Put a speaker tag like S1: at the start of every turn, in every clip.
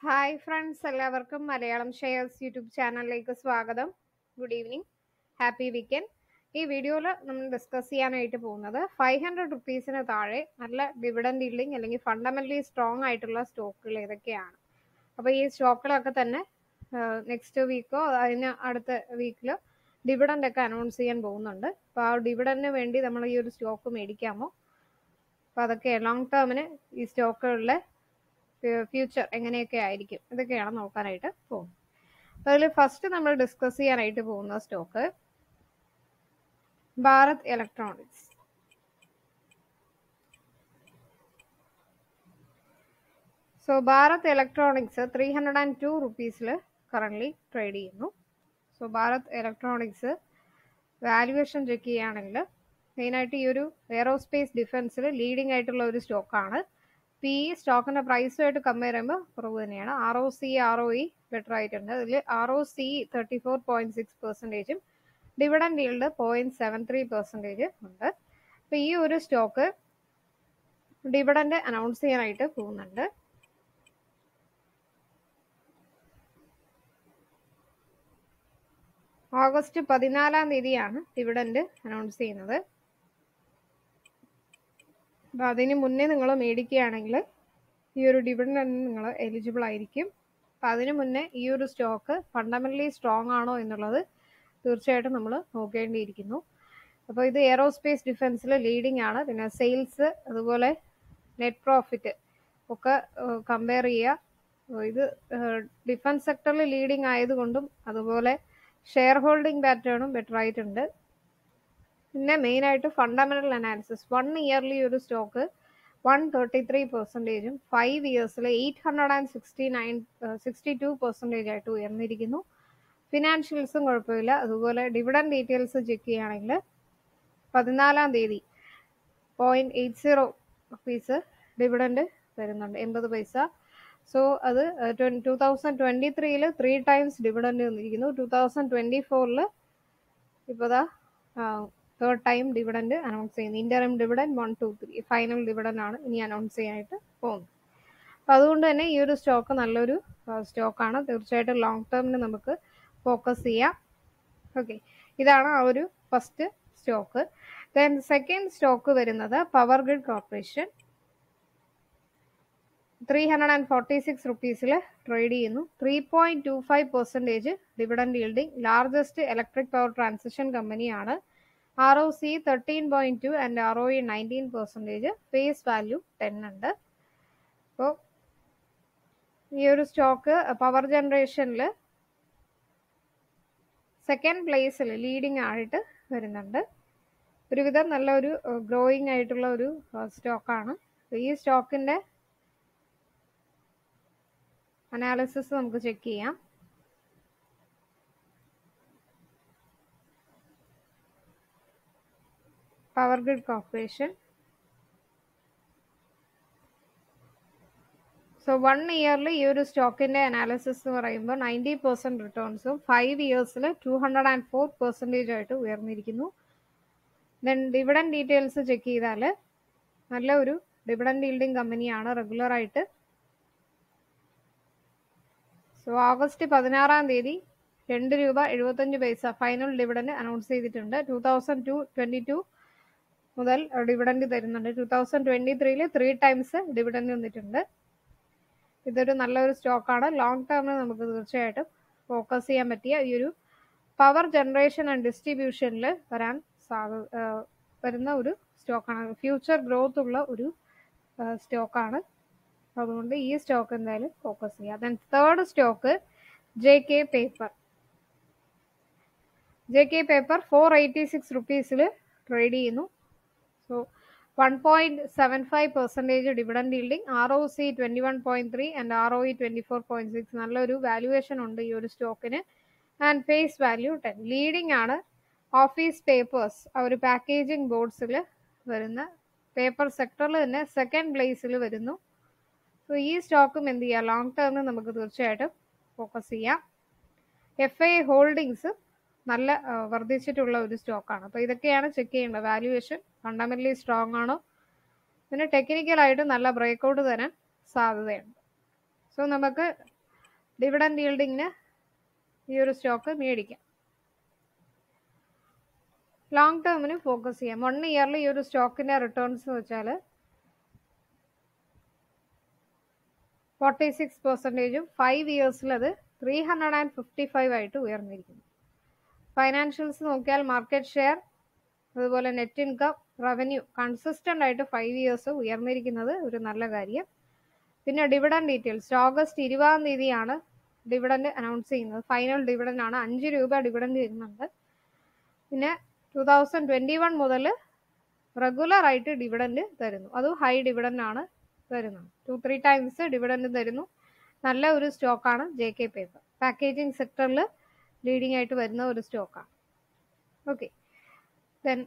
S1: hi friends എല്ലാവർക്കും Malayalam shares YouTube ചാനലിലേക്ക് സ്വാഗതം ഗുഡ് ഈവനിങ് ഹാപ്പി വീക്കെൻഡ് ഈ വീഡിയോയിൽ നമ്മൾ ഡിസ്കസ് ചെയ്യാനായിട്ട് പോകുന്നത് ഫൈവ് ഹൺഡ്രഡ് റുപ്പീസിന് താഴെ നല്ല ഡിവിഡൻഡ് ഡീലിംഗ് അല്ലെങ്കിൽ ഫണ്ടമെന്റലി സ്ട്രോങ് ആയിട്ടുള്ള സ്റ്റോക്കുകൾ ഏതൊക്കെയാണ് അപ്പോൾ ഈ സ്റ്റോക്കുകളൊക്കെ തന്നെ നെക്സ്റ്റ് വീക്കോ അതിന് അടുത്ത വീക്കിൽ ഡിവിഡൻഡ് ഒക്കെ അനൗൺസ് ചെയ്യാൻ പോകുന്നുണ്ട് അപ്പോൾ ആ ഡിവിഡൻഡിന് വേണ്ടി നമ്മൾ ഈ ഒരു സ്റ്റോക്ക് മേടിക്കാമോ അപ്പോൾ അതൊക്കെ ലോങ് ടേമിന് ഈ സ്റ്റോക്കുകളിലെ ഫ്യൂച്ചർ എങ്ങനെയൊക്കെ ആയിരിക്കും ഇതൊക്കെയാണ് നോക്കാനായിട്ട് പോകുന്നത് അപ്പോൾ അതിൽ ഫസ്റ്റ് നമ്മൾ ഡിസ്കസ് ചെയ്യാനായിട്ട് പോകുന്ന stock Bharat Electronics so Bharat Electronics three hundred and two റുപ്പീസിൽ കറൻ്റ്ലി ട്രേഡ് ചെയ്യുന്നു so Bharat Electronics valuation check ചെയ്യുകയാണെങ്കിൽ മെയിനായിട്ട് ഈ ഒരു എയറോസ്പേസ് ഡിഫൻസിൽ ലീഡിംഗ് ആയിട്ടുള്ള ഒരു സ്റ്റോക്കാണ് പി ഇ സ്റ്റോക്കിന്റെ പ്രൈസുമായിട്ട് കമ്പയർ ചെയ്യുമ്പോൾ കുറവ് തന്നെയാണ് R O C R O E better ആയിട്ടുണ്ട് അതിൽ R O C thirty four point six പെർസെൻറ്റേജും dividend yield point seven three percentage ഉണ്ട് അപ്പോൾ ഈ ഒരു സ്റ്റോക്ക് ഡിവിഡൻഡ് അനൗൺസ് ചെയ്യാനായിട്ട് പോകുന്നുണ്ട് ഓഗസ്റ്റ് പതിനാലാം തീയതിയാണ് ഡിവിഡൻഡ് അനൗൺസ് ചെയ്യുന്നത് അപ്പം അതിന് മുന്നേ നിങ്ങൾ മേടിക്കുകയാണെങ്കിൽ ഈ ഒരു ഡിവിഡൻഡ് നിങ്ങൾ എലിജിബിൾ ആയിരിക്കും അപ്പം അതിന് മുന്നേ ഈ ഒരു സ്റ്റോക്ക് ഫണ്ടമെന്റലി സ്ട്രോങ് ആണോ എന്നുള്ളത് തീർച്ചയായിട്ടും നമ്മൾ നോക്കേണ്ടിയിരിക്കുന്നു അപ്പോൾ ഇത് എയറോസ്പേസ് ഡിഫൻസിൽ ലീഡിംഗ് ആണ് പിന്നെ സെയിൽസ് അതുപോലെ നെറ്റ് പ്രോഫിറ്റ് ഒക്കെ കമ്പയർ ചെയ്യുക ഇത് ഡിഫൻസ് സെക്ടറിൽ ലീഡിംഗ് ആയതുകൊണ്ടും അതുപോലെ ഷെയർ ഹോൾഡിംഗ് പാറ്റേണും ബെറ്റർ ആയിട്ടുണ്ട് പിന്നെ മെയിൻ ആയിട്ട് ഫണ്ടമെന്റൽ അനാലിസിസ് വൺ ഇയർലി ഒരു സ്റ്റോക്ക് വൺ തേർട്ടി ത്രീ പെർസെൻറ്റേജും ഫൈവ് ഇയേഴ്സിൽ eight hundred and sixty nine sixty two percentage ആയിട്ട് ഉയർന്നിരിക്കുന്നു ഫിനാൻഷ്യൽസും കുഴപ്പമില്ല അതുപോലെ ഡിവിഡൻഡ് ഡീറ്റെയിൽസ് ചെക്ക് ചെയ്യുകയാണെങ്കിൽ പതിനാലാം തീയതി point eight zero rupees dividend വരുന്നുണ്ട് എൺപത് പൈസ സോ അത് ടു തൗസൻഡ് ട്വൻറ്റി ത്രീയിൽ ത്രീ ടൈംസ് ഡിവിഡൻഡ് വന്നിരിക്കുന്നു ടു തൗസൻഡ് ട്വൻറ്റി ഫോറിൽ ഇപ്പോൾ ദാ തേർഡ് ടൈം ഡിവിഡൻഡ് അനൗൺസ് ചെയ്യുന്നു interim dividend one two three final dividend ആണ് ഇനി അനൗൺസ് ചെയ്യാനായിട്ട് പോകുന്നത് അപ്പം അതുകൊണ്ട് തന്നെ ഈ ഒരു സ്റ്റോക്ക് നല്ലൊരു സ്റ്റോക്കാണ് തീർച്ചയായിട്ടും ലോങ് ടേമിന് നമുക്ക് ഫോക്കസ് ചെയ്യാം ഓക്കെ ഇതാണ് ആ ഒരു first stock then second stock വരുന്നത് Power Grid Corporation three hundred and forty six റുപ്പീസിൽ ട്രേഡ് ചെയ്യുന്നു three point two five percentage dividend yielding largest electric power transition കമ്പനിയാണ് R O C thirteen point two and R O E nineteen percentage face value ten ഉണ്ട് അപ്പോൾ ഈ ഒരു stock power ജനറേഷനിൽ second പ്ലേസിൽ leading ആയിട്ട് വരുന്നുണ്ട് ഒരുവിധം നല്ലൊരു ഗ്രോയിങ് ആയിട്ടുള്ള ഒരു സ്റ്റോക്കാണ് ഈ സ്റ്റോക്കിന്റെ അനാലിസിസ് നമുക്ക് ചെക്ക് ചെയ്യാം Power Grid Corporation so one ഇയറിൽ ഈ ഒരു സ്റ്റോക്കിന്റെ അനാലിസിസ് എന്ന് പറയുമ്പോൾ നയൻറ്റി പെർസെന്റ് റിട്ടേൺസും ഫൈവ് ഇയേഴ്സിൽ two hundred and four percentage ആയിട്ട് ഉയർന്നിരിക്കുന്നു ദെൻ ഡിവിഡൻ ഡീറ്റെയിൽസ് ചെക്ക് ചെയ്താൽ നല്ല ഒരു ഡിവിഡൻ ഡീൽഡിംഗ് കമ്പനിയാണ് റെഗുലർ ആയിട്ട് സോ ഓഗസ്റ്റ് പതിനാറാം തീയതി രണ്ട് രൂപ എഴുപത്തഞ്ച് പൈസ ഫൈനൽ ഡിവിഡൻഡ് അനൗൺസ് ചെയ്തിട്ടുണ്ട് two thousand two twenty two മുതൽ ഡിവിഡൻഡ് തരുന്നുണ്ട് ടൂ തൗസൻഡ് ട്വന്റി ത്രീയിൽ ത്രീ ടൈംസ് ഡിവിഡൻഡ് വന്നിട്ടുണ്ട് ഇതൊരു നല്ലൊരു സ്റ്റോക്കാണ് ലോങ് ടേമിൽ നമുക്ക് തീർച്ചയായിട്ടും ഫോക്കസ് ചെയ്യാൻ പറ്റിയ ഈ ഒരു പവർ ജനറേഷൻ ആൻഡ് ഡിസ്ട്രിബ്യൂഷനിൽ വരാൻ സാധ വരുന്ന ഒരു സ്റ്റോക്കാണ് ഫ്യൂച്ചർ ഗ്രോത്ത് ഉള്ള ഒരു സ്റ്റോക്കാണ് അതുകൊണ്ട് ഈ സ്റ്റോക്ക് എന്തായാലും ഫോക്കസ് ചെയ്യുക then third stock J K paper J K paper four eighty six റുപ്പീസിൽ ട്രേഡ് ചെയ്യുന്നു so one point seven five percentage dividend yielding R O C twenty one point three and R O E twenty four point six നല്ലൊരു valuation ഉണ്ട് ഈ ഒരു സ്റ്റോക്കിന് and face value ten leading ആണ് office papers ആ ഒരു packaging ബോർഡ്സിൽ വരുന്ന paper സെക്ടറിൽ തന്നെ സെക്കൻഡ് പ്ലേസിൽ വരുന്നു സോ ഈ സ്റ്റോക്കും എന്ത് ചെയ്യാം ലോങ് ടേമിന് നമുക്ക് തീർച്ചയായിട്ടും ഫോക്കസ് ചെയ്യാം എഫ് ഐ ഹോൾഡിങ്സ് നല്ല വർദ്ധിച്ചിട്ടുള്ള ഒരു സ്റ്റോക്കാണ് അപ്പോൾ ഇതൊക്കെയാണ് ചെക്ക് ചെയ്യേണ്ടത് വാല്യുവേഷൻ ഫണ്ടമെന്റലി സ്ട്രോങ് ആണോ പിന്നെ ടെക്നിക്കലായിട്ട് നല്ല ബ്രേക്കൗട്ട് തരാൻ സാധ്യതയുണ്ട് സോ നമുക്ക് ഡിവിഡൻഡ് yieldingന് ഈ ഒരു സ്റ്റോക്ക് മേടിക്കാം ലോങ് ടേമിന് ഫോക്കസ് ചെയ്യാം വൺ ഇയറിൽ ഈ ഒരു സ്റ്റോക്കിന്റെ റിട്ടേൺസ് എന്ന് വെച്ചാൽ ഫോർട്ടി സിക്സ് പെർസെൻറ്റേജും ഫൈവ് ഇയേഴ്സിൽ അത് three hundred and fifty five ആയിട്ട് ഉയർന്നിരിക്കുന്നു ഫൈനാൻഷ്യൽസ് നോക്കിയാൽ മാർക്കറ്റ് ഷെയർ അതുപോലെ നെറ്റ് ഇൻകം റവന്യൂ കൺസിസ്റ്റന്റ് ആയിട്ട് ഫൈവ് ഇയേഴ്സ് ഉയർന്നിരിക്കുന്നത് ഒരു നല്ല കാര്യം പിന്നെ ഡിവിഡൻഡ് ഡീറ്റെയിൽസ് ഓഗസ്റ്റ് ഇരുപതാം തീയതിയാണ് ഡിവിഡൻഡ് അനൗൺസ് ചെയ്യുന്നത് ഫൈനൽ ഡിവിഡൻഡ് ആണ് അഞ്ച് രൂപ ഡിവിഡൻഡ് ചെയ്യുന്നുണ്ട് പിന്നെ ടൂ തൗസൻഡ് ട്വന്റി വൺ മുതൽ റെഗുലർ ആയിട്ട് ഡിവിഡൻഡ് തരുന്നു അത് ഹൈ ഡിവിഡൻഡ് ആണ് തരുന്നത് ടു ത്രീ ടൈംസ് ഡിവിഡൻഡ് തരുന്നു നല്ല ഒരു സ്റ്റോക്കാണ് ജെ കെ പേപ്പർ പാക്കേജിംഗ് സെക്ടറിൽ ലീഡിംഗ് ആയിട്ട് വരുന്ന ഒരു സ്റ്റോക്കാണ് okay then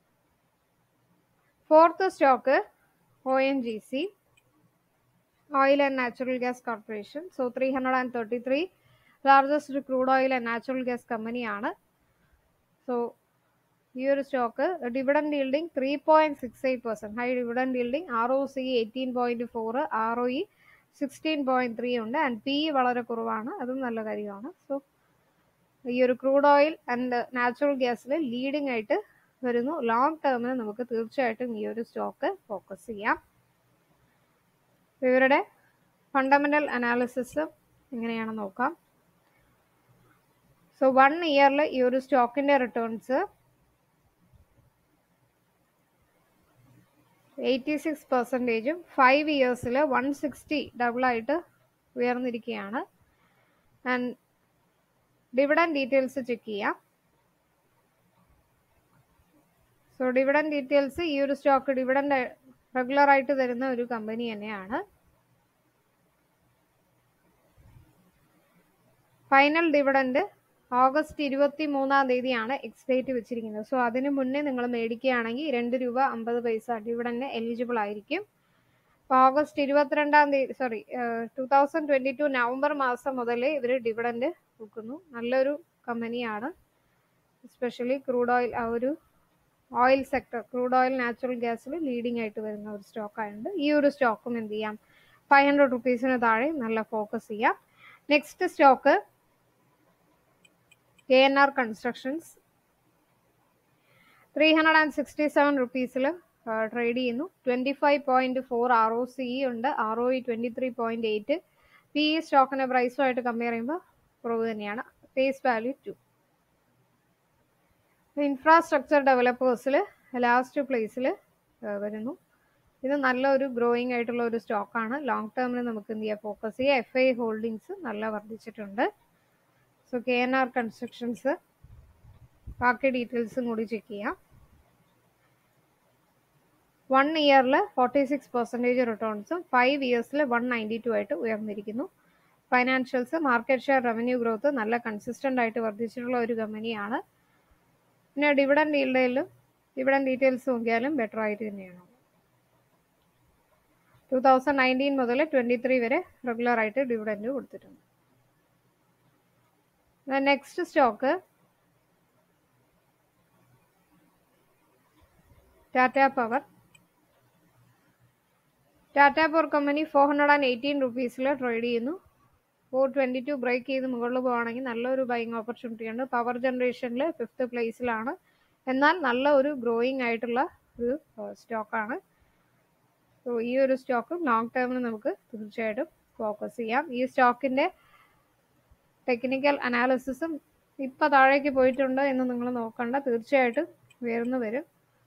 S1: fourth stock O N G C oil and natural gas corporation so three hundred and thirty three largest crude oil and natural gas കമ്പനിയാണ് സോ ഈ ഒരു stock dividend yielding three point six eight percent high dividend yielding R O C eighteen point four R O E sixteen point three ഉണ്ട് and P വളരെ കുറവാണ് അതും നല്ല കാര്യമാണ് so ഈ ഒരു ക്രൂഡ് ഓയിൽ ആൻഡ് നാച്ചുറൽ ഗ്യാസിൽ ലീഡിംഗ് ആയിട്ട് വരുന്നു ലോങ് ടേമിന് നമുക്ക് തീർച്ചയായിട്ടും ഈ ഒരു സ്റ്റോക്ക് ഫോക്കസ് ചെയ്യാം ഇവരുടെ ഫണ്ടമെന്റൽ അനാലിസിസ് എങ്ങനെയാണെന്ന് നോക്കാം സോ വൺ ഇയറിൽ ഈ ഒരു സ്റ്റോക്കിന്റെ റിട്ടേൺസ് എയ്റ്റി സിക്സ് പെർസെൻറ്റേജും ഫൈവ് ഇയേഴ്സിൽ വൺ സിക്സ്റ്റി ഡബിളായിട്ട് ഉയർന്നിരിക്കുകയാണ് ആൻഡ് ഡിവിഡൻഡ് ഡീറ്റെയിൽസ് ചെക്ക് ചെയ്യാം സോ ഡിവിഡൻഡ് ഡീറ്റെയിൽസ് ഈ ഒരു സ്റ്റോക്ക് ഡിവിഡൻഡ് റെഗുലർ ആയിട്ട് തരുന്ന ഒരു കമ്പനി തന്നെയാണ് ഫൈനൽ ഡിവിഡൻഡ് ഓഗസ്റ്റ് ഇരുപത്തി മൂന്നാം തീയതിയാണ് എക്സ് ഡേറ്റ് വെച്ചിരിക്കുന്നത് സോ അതിന് മുന്നേ നിങ്ങൾ മേടിക്കുകയാണെങ്കിൽ രണ്ട് രൂപ അമ്പത് പൈസ ഡിവിഡൻഡ് എലിജിബിൾ ആയിരിക്കും അപ്പോൾ ഓഗസ്റ്റ് ഇരുപത്തിരണ്ടാം തീയതി sorry two thousand twenty two November മാസം മുതൽ ഇവർ ഡിവിഡൻഡ് കൊടുക്കുന്നു നല്ലൊരു കമ്പനിയാണ് എസ്പെഷ്യലി ക്രൂഡ് ഓയിൽ ആ ഒരു oil sector crude oil natural ഗ്യാസിൽ ലീഡിംഗ് ആയിട്ട് വരുന്ന ഒരു സ്റ്റോക്ക് ആയതുകൊണ്ട് ഈ ഒരു സ്റ്റോക്കും എന്ത് ചെയ്യാം ഫൈവ് ഹൺഡ്രഡ് റുപ്പീസിന് താഴെ നല്ല ഫോക്കസ് ചെയ്യാം next stock K N R constructions three hundred and sixty seven റുപ്പീസിൽ ട്രേഡ് ചെയ്യുന്നു twenty five point four R O C ഉണ്ട് R O E twenty three point eight P E സ്റ്റോക്കിന്റെ പ്രൈസുമായിട്ട് compare ചെയ്യുമ്പോൾ കുറവ് തന്നെയാണ് ഫേസ് വാല്യൂ ടു ഇൻഫ്രാസ്ട്രക്ചർ ഡെവലപ്പേഴ്സിൽ last പ്ലേസിൽ വരുന്നു ഇത് നല്ലൊരു ഗ്രോയിങ് ആയിട്ടുള്ള ഒരു സ്റ്റോക്കാണ് ലോങ് ടേമിൽ നമുക്ക് എന്ത് ചെയ്യാം ഫോക്കസ് ചെയ്യാം എഫ് ഐ ഹോൾഡിങ്സ് നല്ല വർദ്ധിച്ചിട്ടുണ്ട് so K N R constructions ബാക്കി ഡീറ്റെയിൽസും കൂടി ചെക്ക് ചെയ്യാം വൺ ഇയറിൽ ഫോർട്ടി സിക്സ് പെർസെൻറ്റേജ് റിട്ടേൺസും ഫൈവ് ഇയേഴ്സിൽ വൺ നയൻറ്റി ടു ആയിട്ട് ഉയർന്നിരിക്കുന്നു financials market share revenue growth നല്ല കൺസിസ്റ്റന്റ് ആയിട്ട് വർദ്ധിച്ചിട്ടുള്ള ഒരു കമ്പനിയാണ് പിന്നെ ഡിവിഡൻഡ് ഡീൽഡയിലും ഡിവിഡൻഡ് ഡീറ്റെയിൽസ് നോക്കിയാലും ബെറ്റർ ആയിട്ട് തന്നെയാണ് ടൂ തൗസൻഡ് നയൻറ്റീൻ മുതൽ ട്വന്റി ത്രീ വരെ റെഗുലർ ആയിട്ട് ഡിവിഡൻഡ് കൊടുത്തിട്ടുണ്ട് next stock Tata power Tata power company four hundred and eighteen റുപ്പീസിൽ trade ചെയ്യുന്നു ഫോർ ട്വന്റി ടു ബ്രേക്ക് ചെയ്ത് മുകളിൽ പോവുകയാണെങ്കിൽ നല്ലൊരു ബൈങ് ഓപ്പർച്യൂണിറ്റി ഉണ്ട് പവർ ജനറേഷനിൽ ഫിഫ്ത്ത് പ്ലേസിലാണ് എന്നാൽ നല്ല ഒരു ഗ്രോയിങ് ആയിട്ടുള്ള ഒരു സ്റ്റോക്കാണ് സോ ഈ ഒരു സ്റ്റോക്ക് ലോങ് ടേമിൽ നമുക്ക് തീർച്ചയായിട്ടും ഫോക്കസ് ചെയ്യാം ഈ സ്റ്റോക്കിന്റെ ടെക്നിക്കൽ അനാലിസിസും ഇപ്പൊ താഴേക്ക് പോയിട്ടുണ്ട് എന്ന് നിങ്ങൾ നോക്കണ്ട തീർച്ചയായിട്ടും ഉയർന്നു വരും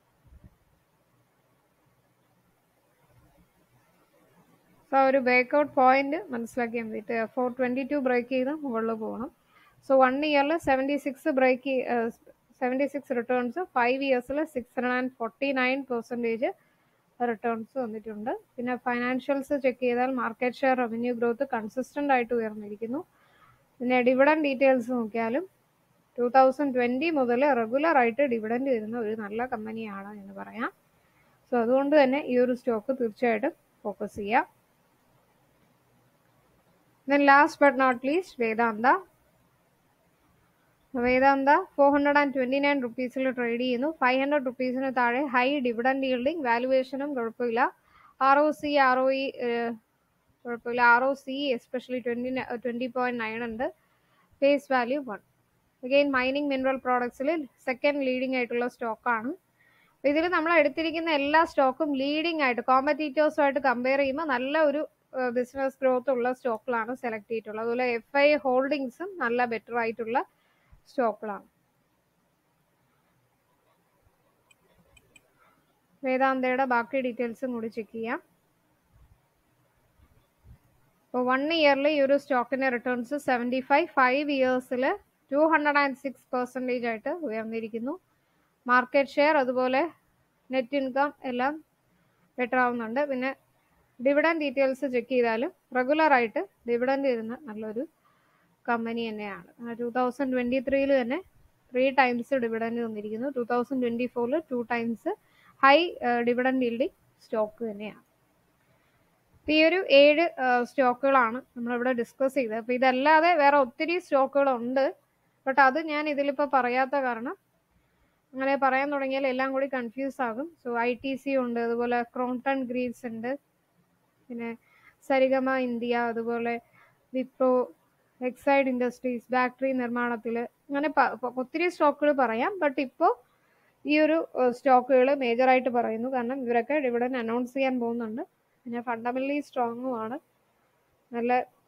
S1: സോ ഒരു ബ്രേക്ക്ഔട്ട് പോയിന്റ് മനസ്സിലാക്കിയാൽ മതി ഫോർ ട്വന്റി ടു ബ്രേക്ക് ചെയ്ത് മുകളിൽ പോകണം സോ വൺ ഇയറിൽ seventy six break seventy six returns five ഇയേഴ്സിൽ six hundred and forty nine percentage returns വന്നിട്ടുണ്ട് പിന്നെ ഫൈനാൻഷ്യൽസ് ചെക്ക് ചെയ്താൽ market share revenue growth consistent ആയിട്ട് ഉയർന്നിരിക്കുന്നു പിന്നെ ഡിവിഡൻഡ് ഡീറ്റെയിൽസ് നോക്കിയാലും ടൂ തൗസൻഡ് ട്വന്റി മുതൽ റെഗുലർ ആയിട്ട് ഡിവിഡൻഡ് വരുന്ന ഒരു നല്ല കമ്പനിയാണ് എന്ന് പറയാം സോ അതുകൊണ്ട് തന്നെ ഈ ഒരു സ്റ്റോക്ക് തീർച്ചയായിട്ടും ഫോക്കസ് ചെയ്യാം then last but not least Vedanta Vedanta four hundred and twenty nine റുപ്പീസിൽ ട്രേഡ് ചെയ്യുന്നു ഫൈവ് ഹൺഡ്രഡ് റുപ്പീസിന് താഴെ ഹൈ ഡിവിഡൻഡ് yielding വാലുവേഷനും കുഴപ്പമില്ല R O C R O E കുഴപ്പമില്ല R O C especially twenty twenty point nine ഉണ്ട് face value one again mining mineral പ്രോഡക്ട്സിൽ second leading ആയിട്ടുള്ള സ്റ്റോക്കാണ് ഇതിൽ നമ്മൾ എടുത്തിരിക്കുന്ന എല്ലാ സ്റ്റോക്കും ലീഡിംഗ് ആയിട്ട് കോമ്പറ്റീറ്റേഴ്സുമായിട്ട് കമ്പയർ ചെയ്യുമ്പോൾ നല്ല ഒരു ബിസിനസ് ഗ്രോത്ത് ഉള്ള സ്റ്റോക്കുകളാണ് സെലക്ട് ചെയ്തിട്ടുള്ളത് അതുപോലെ എഫ് ഐ ഹോൾഡിങ്സും നല്ല ബെറ്റർ ആയിട്ടുള്ള സ്റ്റോക്കുകളാണ് വേദാന്തയുടെ ബാക്കി ഡീറ്റെയിൽസും കൂടി ചെക്ക് ചെയ്യാം ഇപ്പോൾ വൺ ഇയറിൽ ഈ ഒരു സ്റ്റോക്കിന്റെ റിട്ടേൺസ് സെവൻറ്റി ഫൈവ് ഫൈവ് ഇയേഴ്സിൽ two hundred and six percentage ആയിട്ട് ഉയർന്നിരിക്കുന്നു മാർക്കറ്റ് ഷെയർ അതുപോലെ നെറ്റ് ഇൻകം എല്ലാം ബെറ്റർ ആവുന്നുണ്ട് പിന്നെ ഡിവിഡൻ ഡീറ്റെയിൽസ് ചെക്ക് ചെയ്താലും റെഗുലർ ആയിട്ട് ഡിവിഡൻഡ് തരുന്ന നല്ലൊരു കമ്പനി തന്നെയാണ് ടൂ തൗസൻഡ് ട്വൻറ്റി ത്രീയിൽ തന്നെ ത്രീ ടൈംസ് ഡിവിഡൻഡ് തന്നിരിക്കുന്നു ടൂ തൗസൻഡ് ട്വൻറ്റി ഫോറിൽ two times high dividend yielding stock തന്നെയാണ് ഈ ഒരു ഏഴ് സ്റ്റോക്കുകളാണ് നമ്മളിവിടെ ഡിസ്കസ് ചെയ്തത് അപ്പോൾ ഇതല്ലാതെ വേറെ ഒത്തിരി സ്റ്റോക്കുകളുണ്ട് ബട്ട് അത് ഞാൻ ഇതിലിപ്പോൾ പറയാത്ത കാരണം അങ്ങനെ പറയാൻ തുടങ്ങിയാൽ എല്ലാം കൂടി കൺഫ്യൂസ് ആകും സോ ഐ ടി സി ഉണ്ട് അതുപോലെ ക്രോംടൺ ഗ്രീവ്സ് ഉണ്ട് പിന്നെ സരിഗമ ഇന്ത്യ അതുപോലെ വിപ്രോ എക്സൈഡ് ഇൻഡസ്ട്രീസ് ബാറ്ററി നിർമ്മാണത്തിൽ അങ്ങനെ ഒത്തിരി സ്റ്റോക്കുകൾ പറയാം ബട്ട് ഇപ്പോൾ ഈ ഒരു സ്റ്റോക്കുകൾ മേജറായിട്ട് പറയുന്നു കാരണം ഇവരൊക്കെ ഇവിടെ അനൗൺസ് ചെയ്യാൻ പോകുന്നുണ്ട് പിന്നെ ഫണ്ടമെന്റലി സ്ട്രോങ്ങുമാണ് നല്ല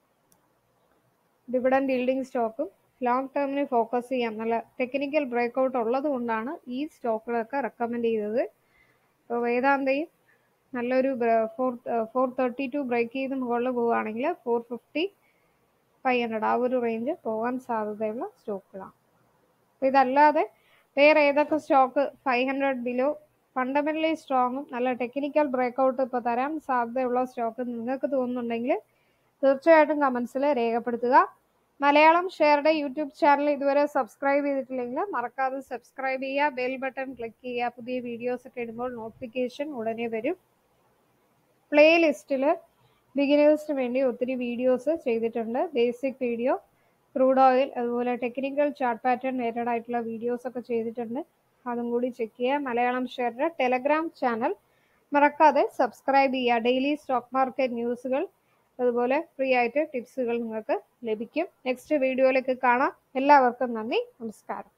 S1: ഡിവിഡൻഡ് ബിൽഡിംഗ് സ്റ്റോക്കും ലോങ് ടേമിന് ഫോക്കസ് ചെയ്യാം നല്ല ടെക്നിക്കൽ ബ്രേക്ക്ഔട്ട് ഉള്ളത് കൊണ്ടാണ് ഈ സ്റ്റോക്കുകളൊക്കെ റെക്കമെൻഡ് ചെയ്തത് ഇപ്പോൾ വേദാന്തയും നല്ലൊരു four four thirty two break ചെയ്ത് മുകളിൽ പോവുകയാണെങ്കിൽ ഫോർ ഫിഫ്റ്റി ഫൈവ് ഹൺഡ്രഡ് ആ ഒരു റേഞ്ച് പോകാൻ സാധ്യതയുള്ള സ്റ്റോക്കുകളാണ് അപ്പോൾ ഇതല്ലാതെ വേറെ ഏതൊക്കെ stock five hundred below fundamentally സ്ട്രോങ്ങും നല്ല ടെക്നിക്കൽ ബ്രേക്ക്ഔട്ട് ഇപ്പോൾ തരാൻ സാധ്യതയുള്ള സ്റ്റോക്ക് നിങ്ങൾക്ക് തോന്നുന്നുണ്ടെങ്കിൽ തീർച്ചയായിട്ടും കമൻസിൽ രേഖപ്പെടുത്തുക മലയാളം ഷെയറുടെ യൂട്യൂബ് ചാനൽ ഇതുവരെ സബ്സ്ക്രൈബ് ചെയ്തിട്ടില്ലെങ്കിൽ മറക്കാതെ സബ്സ്ക്രൈബ് ചെയ്യുക ബെൽ ബട്ടൺ ക്ലിക്ക് ചെയ്യുക പുതിയ വീഡിയോസ് ഒക്കെ ഇടുമ്പോൾ നോട്ടിഫിക്കേഷൻ ഉടനെ വരും പ്ലേ ലിസ്റ്റിൽ ബിഗിനേഴ്സിന് വേണ്ടി ഒത്തിരി വീഡിയോസ് ചെയ്തിട്ടുണ്ട് ബേസിക് വീഡിയോ ക്രൂഡ് ഓയിൽ അതുപോലെ ടെക്നിക്കൽ ചാർട്ട് പാറ്റേൺ റിലേറ്റഡ് ആയിട്ടുള്ള വീഡിയോസ് ഒക്കെ ചെയ്തിട്ടുണ്ട് അതും കൂടി ചെക്ക് ചെയ്യുക മലയാളം ഷെയറിന്റെ ടെലഗ്രാം ചാനൽ മറക്കാതെ സബ്സ്ക്രൈബ് ചെയ്യുക ഡെയിലി സ്റ്റോക്ക് മാർക്കറ്റ് ന്യൂസുകൾ അതുപോലെ ഫ്രീ ആയിട്ട് ടിപ്സുകൾ നിങ്ങൾക്ക് ലഭിക്കും നെക്സ്റ്റ് വീഡിയോയിലേക്ക് കാണാം എല്ലാവർക്കും നന്ദി നമസ്കാരം